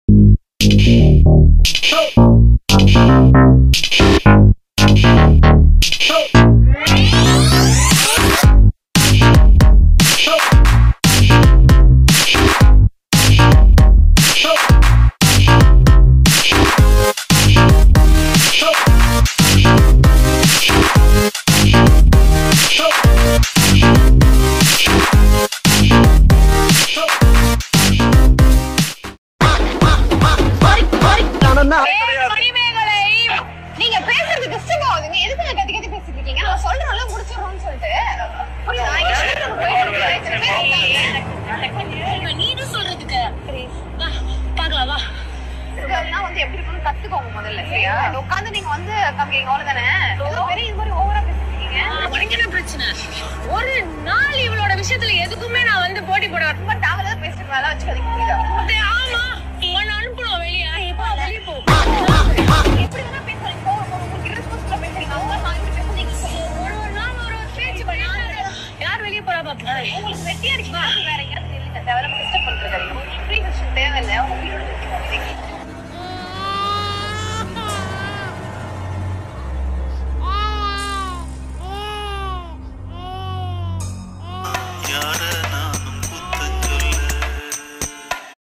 மணிமேகலை நீங்க பேசுறது டிஸ்டர்ப் ஆகுதுங்க எதுக்கு நான் கத்தி கத்தி பேசிட்டு இருக்கீங்க நான் சொல்றேன்ல முடிச்சிடறோம்னு சொல்லிட்டு புரியுதா இங்க சொல்றது போயிட்டு இருக்கு. இத்தனை பேர் இருக்காங்க. நீனும் சொல்றதுக்கு வா பார்க்கலாம் வா இதுனா வந்து எப்படி இருக்கும்னு கத்துக்கோங்க முதல்ல சரியா உட்காந்து நீங்க வந்து காமிக்கிறீங்க அவ்வளவுதானே ஏதோ பெரிய இது மாதிரி ஓவரா பேசிருக்கீங்க உனக்கு என்ன பிரச்சனை ஒரு நாள் இவளோட விஷயத்துல எதுக்குமே நான் வந்து போட்டி போட வரேன் ரொம்ப தேவையில்லாத பேசிட்டு மேல வச்சுக்காதீங்க புரியுதா ஆமா உன்னை அனுப்பணும் வெளியே இப்போ வெளியே போ எப்படி வேணா பேசுறீங்க போ, போ, உங்களுக்கு irresponsible ஆ பேசுறீங்க அவங்க நான் இப்படி பேசுறீங்க ஒரு ஒரு நாள் ஒரு ஒரு பேச்சு பண்ணி யார் வெளியே போறா பாப்பா உங்களுக்கு வெட்டியா இருக்கு வேற எங்கேயாவது நில்லுங்க தேவையில்லாம டிஸ்டர்ப் பண்றது ஃப்ரீ விஷயம்